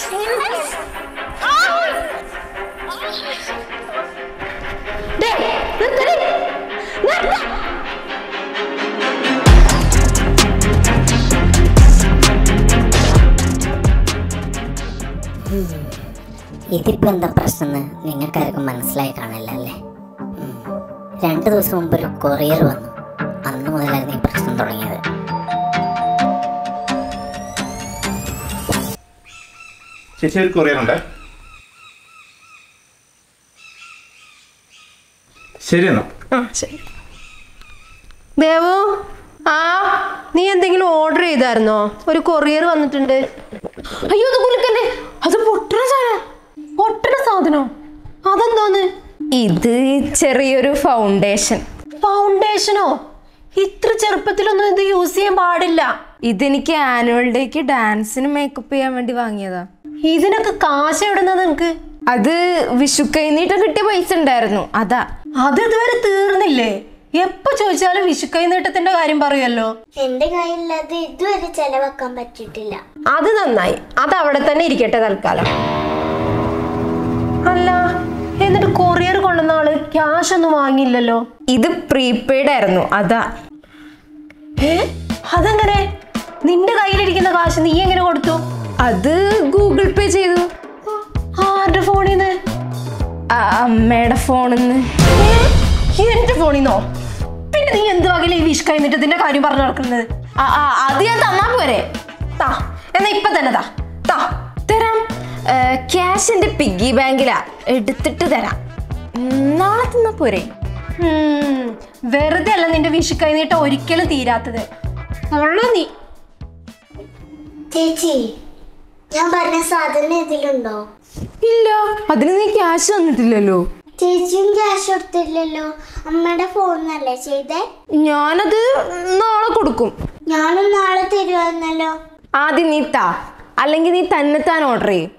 ദേ, നിർത്തടി. നിർത്ത. ഇതിപ്പോ എന്താ പ്രശ്നം നിങ്ങൾക്കാർക്കും മനസ്സിലായി കാണില്ല അല്ലേ ഉം. രണ്ട് ദിവസം മുമ്പ് ഒരു കൊറിയർ വന്നു അന്ന് മുതലായിരുന്നു ഈ പ്രശ്നം തുടങ്ങിയത് ചേച്ചി ഒരു കൊറിയർ ഉണ്ട് ശരി എന്നാ ആ ശരി ദേവു ആ നീ എന്തെങ്കിലും ഓർഡർ ചെയ്തായിരുന്നോ ഒരു കൊറിയർ വന്നിട്ടുണ്ട് അയ്യോ അത് കുലുക്കല്ലേ അത് പൊട്ടണ സാധനം പൊട്ടണ സാധനോ അതെന്തോന്ന് ഇത് ചെറിയൊരു ഫൗണ്ടേഷൻ ഫൗണ്ടേഷനോ ഇത്ര ചെറുപ്പത്തിലൊന്നും ഇത് യൂസ് ചെയ്യാൻ പാടില്ല ഇതെനിക്ക് ആനുവൽ ഡേക്ക് ഡാൻസിന് മേക്കപ്പ് ചെയ്യാൻ വേണ്ടി വാങ്ങിയതാ ഇതിനൊക്കെ കാശ് എവിടുന്നത് നിനക്ക് അത് വിഷു കൈനീട്ടം കിട്ടിയ പൈസ ഉണ്ടായിരുന്നു അതാ അത് ഇതുവരെ തീർന്നില്ലേ എപ്പോ ചോദിച്ചാലും വിഷുക്കൈ നീട്ടത്തിന്റെ കാര്യം പറയുമല്ലോ എന്റെ കയ്യിലത് ഇതുവരെ ചെലവാക്കാൻ പറ്റിയിട്ടില്ല അത് നന്നായി അത് അവിടെ തന്നെ ഇരിക്കട്ടെ തൽക്കാലം അല്ല എന്നിട്ട് കൊറിയർ കൊണ്ടുവന്ന ആള് ക്യാഷ് ഒന്നും വാങ്ങിയില്ലല്ലോ ഇത് പ്രീപെയ്ഡ് ആയിരുന്നു അതാ ഏ അതെങ്ങനെ നിന്റെ കയ്യിലിരിക്കുന്ന കാശ് നീ എങ്ങനെ കൊടുത്തു അത് ഗൂഗിൾ പേ ചെയ്തു ആരുടെ ഫോണിൽ നിന്ന് ആ, അമ്മയുടെ ഫോണിൽ നിന്ന് എന്റെ ഫോണിൽ നിന്നോ പിന്നെ നീ എന്ത് വകയില ഈ വിഷ് കഴിഞ്ഞിട്ടത്തിന്റെ കാര്യം പറഞ്ഞു നടക്കുന്നത് അത് ഞാൻ തന്നാ പോരെ താ എന്നാ ഇപ്പൊ തന്നെ താ താ തരാം ക്യാഷ് എന്റെ പിഗ്ഗി ബാങ്കിലാ എടുത്തിട്ട് തരാം ഉം, നാളെ തന്നാ പോരെ ഉം, വെറുതെ അല്ല നിന്റെ വിഷു കഴിഞ്ഞിട്ട് ഒരിക്കലും തീരാത്തത് ഉള്ള നീ ചേച്ചി ഞാൻ പറഞ്ഞ സാധനം ഇതിലുണ്ടോ ഇല്ല അതിന് നീ ക്യാഷ് തന്നിട്ടില്ലല്ലോ ചേച്ചിയും ക്യാഷ് കൊടുത്തില്ലല്ലോ അമ്മയുടെ ഫോണിനല്ലേ ചെയ്തേ ഞാനത് നാളെ കൊടുക്കും ഞാനും നാളെ തരുവാന്നല്ലോ ആദ്യം നീ താ അല്ലെങ്കിൽ നീ തന്നെത്താൻ ഓർഡർ ചെയ്യും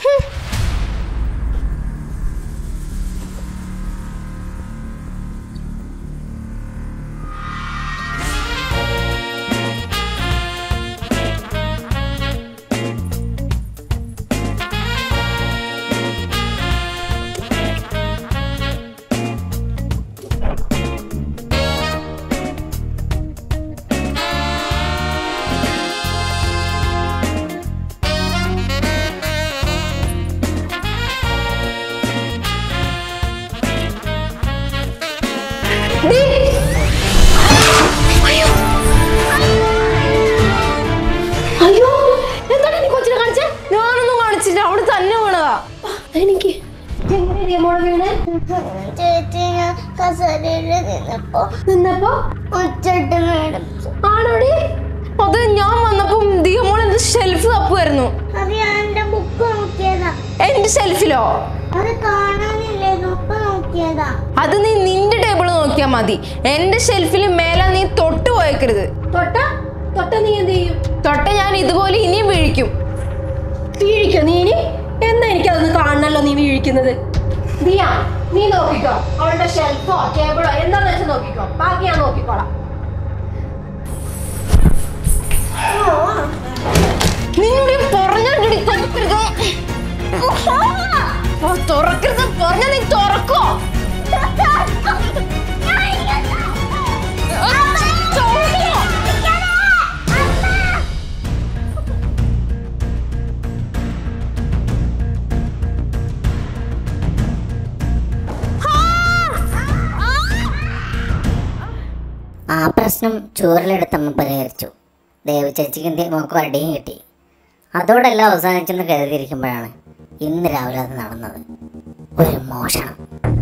അയ്യോ എന്താണ് നീ കൊച്ചിനെ കാണിച്ചേ ഞാനൊന്നും കാണിച്ചില്ല അവിടെ തന്നെ വീണതാ എനിക്ക് എങ്ങനെയാ മോളെ വീണ് ചേച്ചി ഞാൻ കസേരയിൽ നിന്നപ്പോ നിന്നപ്പോ ഉച്ചിട്ട് മേడం ആണോടി അത് ഞാൻ വന്നപ്പം ദിയമോൾ എന്റെ ഷെൽഫ് തപ്പുമായിരുന്നു അത് ഞാൻ എന്റെ ബുക്ക് നോക്കിയതാ എന്റെ ഷെൽഫിലോ അത് കാണാനില്ലേ നോക്ക് നോക്കിയതാ അത് നീ നിന്റെ ടേബിൾ നോക്കിയാ മതി എന്റെ ഷെൽഫിൽ മേലെ നീ തൊട്ട് പോയേക്കരുത് തൊട്ട തൊട്ട നീ എന്ത് ചെയ്യും തൊട്ട ഞാൻ ഇതുപോലെ ഇനിയും വീഴിക്കും വീഴിക്കോ നീ ഇനി എന്നാ എനിക്കതൊന്ന് കാണണല്ലോ നീ വീഴിക്കുന്നത് നീയാ നീ നോക്കിക്കോ അവളുടെ ഷെൽഫോ ടേബിളോ എന്താന്ന് വെച്ചാൽ നോക്കിക്കോ ബാക്കി ഞാൻ നോക്കിക്കോളാം നിന്നോട് പറഞ്ഞി തുറക്കരുത് ഓ, തുറക്കരുത് പറഞ്ഞ നീ തുറക്കോ ആ പ്രശ്നം ചൂരലെടുത്തമ്മ പരിഹരിച്ചു ദേവ ചേച്ചിക്കും മോക്കും അടിയും കിട്ടി അതോടെല്ലാം അവസാനിച്ചെന്ന് കരുതിയിരിക്കുമ്പോഴാണ് ഇന്ന് രാവിലെ അത് നടന്നത് ഒരു മോഷണം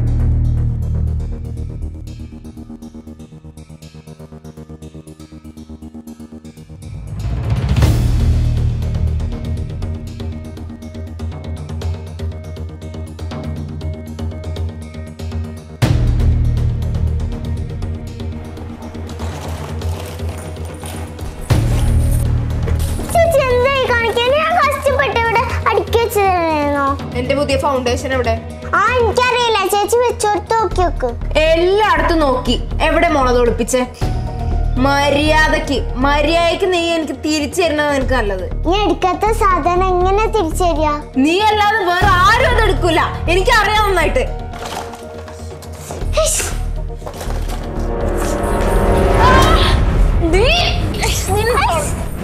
ചേച്ചി എന്തായി കാണിക്കാൻ ഞാൻ കഷ്ടപ്പെട്ട് ഇവിടെ അടുക്കി വെച്ചതായിരുന്നോ എന്റെ പുതിയ ഫൗണ്ടേഷൻ എവിടെ ആ എനിക്കറിയില്ല ചേച്ചി വെച്ചോടുത്ത് നോക്കി നോക്ക് എല്ലായിടത്തും നോക്കി എവിടെ മുളക് ഒളിപ്പിച്ചേ മര്യാദക്ക് മര്യാദക്ക് നീ എനിക്ക് തിരിച്ചു തരണത് എനിക്ക് നല്ലത് നീ എടുക്കാത്ത സാധനം എങ്ങനെ തിരിച്ചു തരിക നീ അല്ലാതെ വേറെ ആരും അത് എടുക്കൂല എനിക്ക് അറിയാം നന്നായിട്ട് നീ- നിന്നെ-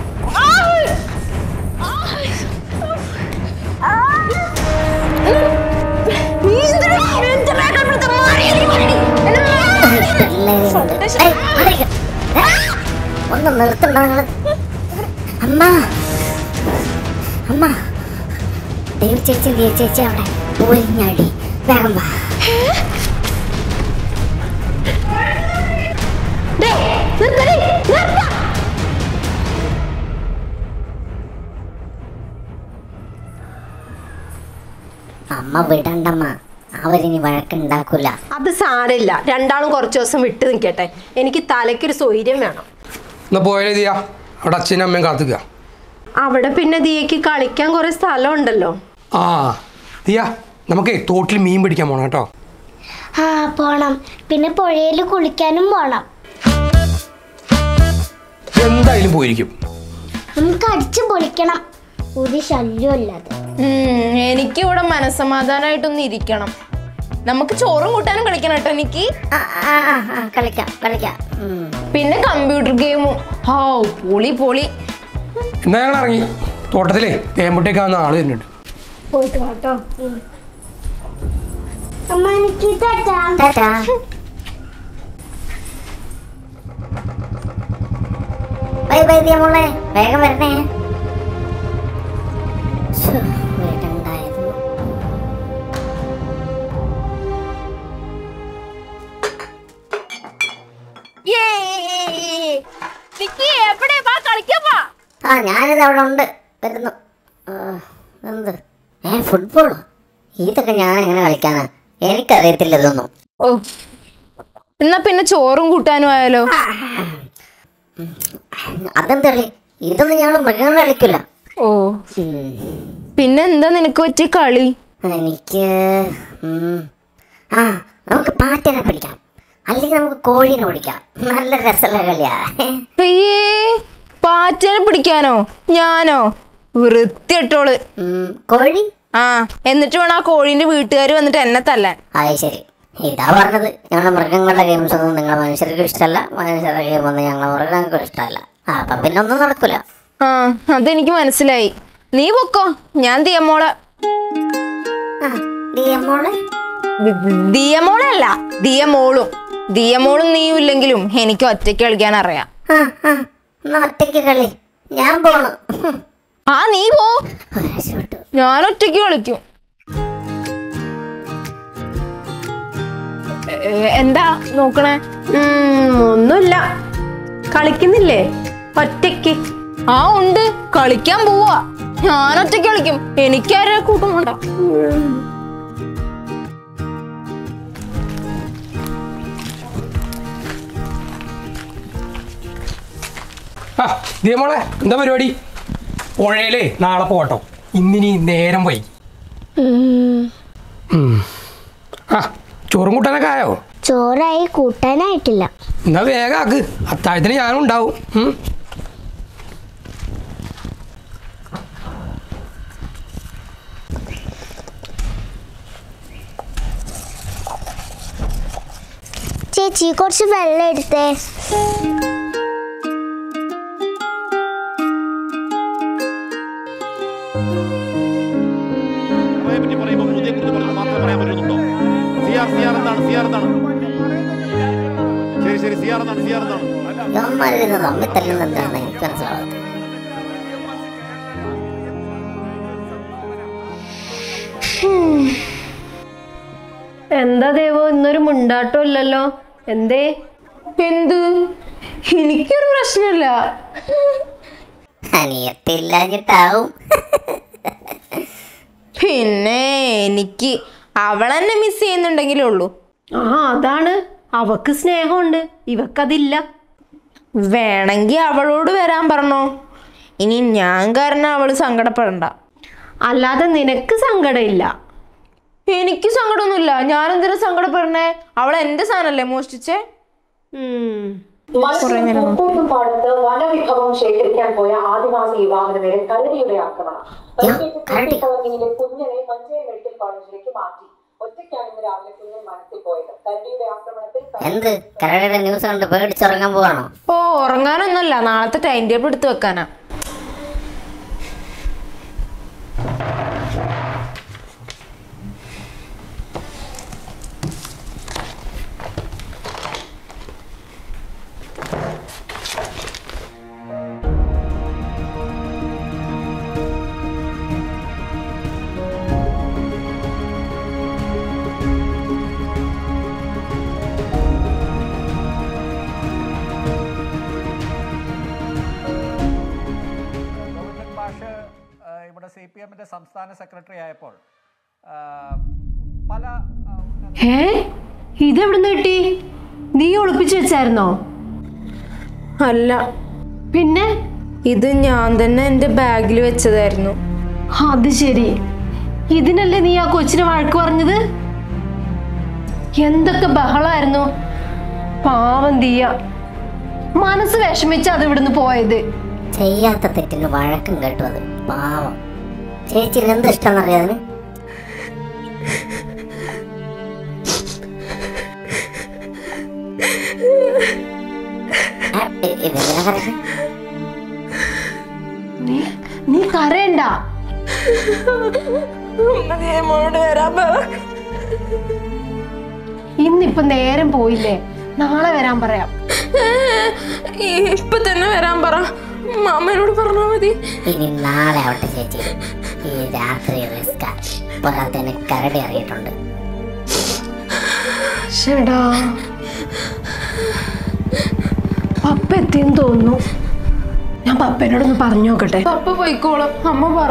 നീ എന്തിനാ എന്റെ മേക്കപ്പ് എടുത്ത് മാറിയിരിക്കും മടി? എന്നെ മാറി. പിള്ളേരെ കൊണ്ട് ഏയ്, മാറിക്ക്. ഏ, ഒന്ന് നിർത്തണ്ട നിങ്ങള് അമ്മ അമ്മ ദേവി ചേച്ചി ദേവി ചേച്ചി അവിടെ പോയിഞ്ഞാടി വേഗം വാ ദേ, നിർത്തടി, നിർത്ത. അമ്മ വിടണ്ടമ്മ അവരിനി വഴക്കുണ്ടാക്കൂല അത് സാരമില്ല രണ്ടാളും കുറച്ച് ദിവസം വിട്ട് നിൽക്കട്ടെ എനിക്ക് തലയ്ക്കൊരു സ്വൈര്യം വേണം എന്നാ പോയാലേ ഇതിയാ അവിടെ അച്ഛനും അമ്മയും കാത്തുക അവിടെ പിന്നെ ദിയക്ക് കളിക്കാൻ കുറെ സ്ഥലം ഉണ്ടല്ലോ ആ ദിയ നമുക്കേ തോട്ടിൽ മീൻ പിടിക്കാൻ പോണം കേട്ടോ ആ പോണം പിന്നെ പുഴയിൽ കുളിക്കാനും പോണം എന്തായാലും പോയിരിക്കും നമുക്ക് അടിച്ചു പൊളിക്കണം ഒരു ശല്യമില്ലാതെ ഉം, എനിക്കിവിടെ മനസ്സമാധാനമായിട്ടൊന്ന് ഇരിക്കണം നമുക്ക് ചോറും കൂട്ടാനും കളിക്കണം കേട്ടോ എനിക്ക് ആ, ആ, ആ, ആ, കളിക്കാം കളിക്കാം ഉം. പിന്നെ കമ്പ്യൂട്ടർ ഗെയിമും ഹോ പൊളി പൊളി എന്നാ ഞങ്ങൾ ഇറങ്ങി തോട്ടത്തിലേ തേമ്പുട്ടേക്കാവുന്ന ആള് വരുന്നുണ്ട് പോയിട്ട് കേട്ടോ അമ്മ എനിക്ക് തട്ടാ ടാറ്റാ. ബൈ ബൈ ദിയ മോളെ വേഗം വരണേ ശ്ശോ, വിടണ്ടായിരുന്നു ആ ഞാനിത് അവിടെ ഉണ്ട് വരുന്നു ആ, എന്ത് ഏ ഫുട്ബോളോ ഇതൊക്കെ ഞാൻ എങ്ങനെ കളിക്കാനാ എനിക്കറിയത്തില്ല ഇതൊന്നും ഓ എന്നാ പിന്നെ ചോറും കൂട്ടാനും ആയാലോ അതെന്താ കളി ഇതൊന്നും ഞങ്ങൾ മൃഗങ്ങൾ കളിക്കില്ല ഓ ഉം. പിന്നെ എന്താ നിനക്ക് പറ്റിയ കളി എനിക്ക് ഉം, ആ നമുക്ക് പാറ്റനെ പിടിക്കാം അല്ലെങ്കിൽ നമുക്ക് കോഴീനെ പിടിക്കാം നല്ല രസമുള്ള കളിയാ അയ്യേ പാറ്റനെ പിടിക്കാനോ ഞാനോ വൃത്തിയിട്ടോള് ഉം, കോഴി ആ എന്നിട്ട് വേണം ആ കോഴീന്റെ വീട്ടുകാർ വന്നിട്ട് എന്നെ തല്ലാൻ അത് ശരി ഇതാ പറഞ്ഞത് ഞങ്ങളുടെ മൃഗങ്ങളുടെ ഗെയിംസ് ഒന്നും നിങ്ങളെ മനുഷ്യർക്ക് ഇഷ്ടമല്ല മനുഷ്യരുടെ ഗെയിം ഒന്നും ഞങ്ങളെ മൃഗങ്ങൾക്ക് ഇഷ്ടമല്ല ആ അപ്പം പിന്നെ ഒന്നും നടക്കൂല ആ അതെനിക്ക് മനസ്സിലായി നീ പൊക്കോ ഞാൻ ദിയമോളെ ആ ദിയമോളെ ദിയമോളെ അല്ല ദിയമോളും ദിയമോളും നീയും ഇല്ലെങ്കിലും എനിക്ക് ഒറ്റയ്ക്ക് കളിക്കാൻ അറിയാം ആ ആ എന്നാ ഒറ്റയ്ക്ക് കളി ഞാൻ പോണു ആ നീ പോ രക്ഷപ്പെട്ടു ഞാൻ ഒറ്റയ്ക്ക് കളിക്കും ഏ, എന്താ നോക്കണേ ഉം, ഒന്നുമില്ല കളിക്കുന്നില്ലേ ഒറ്റയ്ക്ക് ആ ഉണ്ട് കളിക്കാൻ പോവാ ഞാൻ ഒറ്റയ്ക്ക് കളിക്കും എനിക്കാരെ കൂട്ടം വേണ്ട ആ ദിയമോളെ എന്താ പരിപാടി പുഴയിലേ നാളെ പോകട്ടോ ഇന്നിനി നേരം വൈകി ഉം. ആ ചോറും കൂട്ടാനൊക്കെ ആയോ ചോറായി കൂട്ടാനായിട്ടില്ല എന്നാ വേഗം ആക്ക് അത്താഴത്തിന് ഞാനും ഉണ്ടാവും ഉം. ചേച്ചി കുറച്ച് വെള്ളം എടുത്തേ സിയാറിനെ പറ്റി പറയുമ്പോൾ മോദിയെ കുറിച്ച് പറഞ്ഞത് മാത്രം പറയാൻ പറ്റുന്നുണ്ടോ സിയാർ സിയാർ എന്താണ് സിയാർ എന്താണ് ശരി ശരി സിയാർ എന്താണ് സിയാർ എന്താണ് യവന്മാരിന്ന് തമ്മിൽ തല്ലുന്നത് എന്താണെന്ന് എനിക്ക് മനസ്സിലാവാത്തത് എന്താ ദേവോ ഇന്നൊരു മുണ്ടാട്ടം ഇല്ലല്ലോ എന്തേ എന്ത് എനിക്കൊരു പ്രശ്നമില്ല അനിയത്തില്ലാഞ്ഞിട്ടാവും പിന്നെ എനിക്ക് അവളെന്നെ മിസ് ചെയ്യുന്നുണ്ടെങ്കിലേ ഉള്ളൂ ആ അതാണ് അവക്ക് സ്നേഹമുണ്ട് ഇവക്കതില്ല വേണമെങ്കിൽ അവളോട് വരാൻ പറഞ്ഞോ ഇനി ഞാൻ കാരണം അവള് സങ്കടപ്പെടണ്ട അല്ലാതെ നിനക്ക് സങ്കടമില്ല എനിക്ക് സങ്കടമൊന്നുമില്ല ഞാൻ എന്തിനാ സങ്കടപ്പെടണേ അവൾ എന്റെ സാധനല്ലേ മോഷ്ടിച്ചേ ഉം. മലപ്പുറം പാടത്ത് വനവിഭവം ശേഖരിക്കാൻ പോയ ആദിവാസി യുവാവിന് നേരെ കരടിയുടെ ആക്രമണം കരടി? പരിക്കേറ്റ കുഞ്ഞിനെ മഞ്ചേരി മെഡിക്കൽ കോളേജിലേക്ക് മാറ്റി ഒറ്റയ്ക്കാണ് ഇന്ന് രാവിലെ കുഞ്ഞൻ വനത്തിൽ പോയത് കരടിയുടെ ആക്രമണത്തിൽ എന്ത് കരടിയുടെ ന്യൂസ് കണ്ട് പേടിച്ചിറങ്ങാൻ പോവാണോ ഓ ഉറങ്ങാനൊന്നല്ല നാളത്തെ ടൈം ടേബിൾ എടുത്ത് വെക്കാനാ ഗോവിന്ദൻ മാഷ് ആ, ഇവിടെ സി പി എമ്മിൻ്റെ സംസ്ഥാന സെക്രട്ടറി ആയപ്പോൾ ആ, പല ആ, ഉന്നത ഏ ഇതെവിടുന്ന് കിട്ടി നീ ഒളിപ്പിച്ചു വെച്ചായിരുന്നോ അല്ല പിന്നെ ഇത് ഞാൻ തന്നെ എൻ്റെ ബാഗിൽ വെച്ചതായിരുന്നു അത് ശരി ഇതിനല്ലേ നീ ആ കൊച്ചിനെ വഴക്ക് പറഞ്ഞത് എന്തൊക്കെ ബഹളായിരുന്നു പാവം തീയ മനസ്സ് വിഷമിച്ച് അത് ഇവിടുന്ന് പോയത് ചെയ്യാത്ത തെറ്റിന് വഴക്കും കേട്ടു അത് പാവം ചേച്ചിന് എന്ത് ഇഷ്ടമെന്നറിയാതിന് ഇതെന്തിനാ കരയുന്നെ? നീ നീ കരയണ്ട നിയമോട് വരാൻ പറ ഇന്നിപ്പൊ നേരം പോയില്ലേ നാളെ വരാൻ പറയാം ഇപ്പൊ തന്നെ വരാൻ പറ മാമനോട് പറഞ്ഞാ മതി ഇനി നാളെ ആവട്ടെ ചേച്ചി ഈ രാത്രി റിസ്ക പോരാത്തതിന് കരടി അറിയിട്ടുണ്ട് ഷെടാ പപ്പ എത്തിയെന്ന് തോന്നുന്നു ഞാൻ പപ്പനോടൊന്ന് പറഞ്ഞു നോക്കട്ടെ പപ്പ പോയിക്കോളും അമ്മ പറ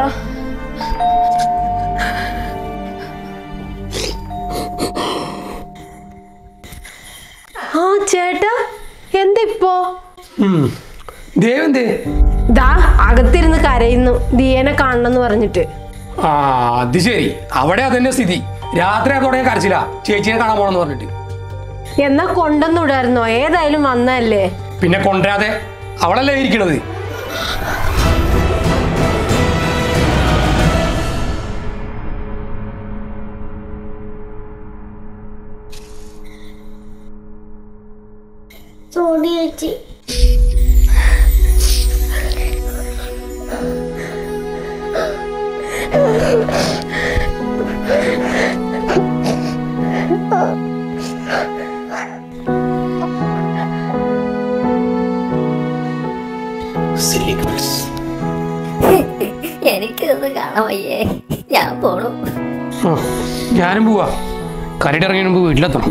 ആ ചേട്ടാ എന്തിപ്പോ ദേവന്തേ ദാ അകത്തിരുന്ന് കരയുന്നു ദിയേനെ കാണണമെന്ന് പറഞ്ഞിട്ട് ആ അത് ശരി അവിടെ അതന്നെ സ്ഥിതി രാത്രി അതോടെ കരച്ചില്ല ചേച്ചിനെ കാണാൻ പോണെന്ന് പറഞ്ഞിട്ട് എന്നാ കൊണ്ടൊന്നും വിടായിരുന്നോ ഏതായാലും വന്നല്ലേ പിന്നെ കൊണ്ടുവരാതെ അവളല്ലേ ഇരിക്കണത് സോറി ചേച്ചി എനിക്കിതൊന്നും കാണാൻ വയ്യേ ഞാൻ പോണു ആ, ഞാനും പോവാ കരടി ഇറങ്ങിയ മുമ്പ് വീട്ടിലെത്തണം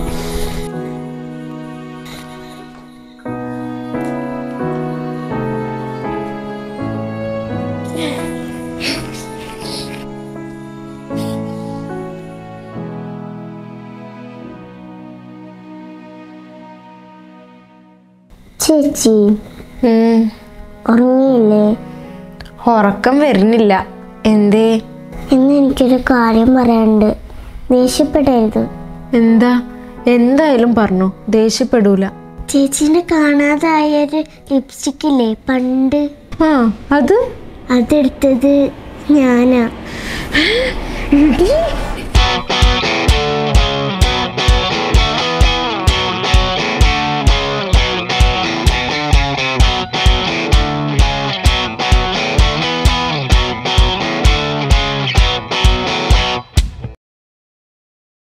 ചേച്ചി ഉം, ഉറങ്ങിയില്ലേ ഉറക്കം വരുന്നില്ല എന്തേ ഇന്ന് എനിക്കൊരു കാര്യം പറയാനുണ്ട് ദേഷ്യപ്പെടരുത് എന്താ എന്തായാലും പറഞ്ഞു ദേഷ്യപ്പെടൂല ചേച്ചീനെ കാണാതായ ഒരു ലിപ്സ്റ്റിക് ഇല്ലേ പണ്ട് ആ അത് അതെടുത്തത് ഞാനാ എടീ,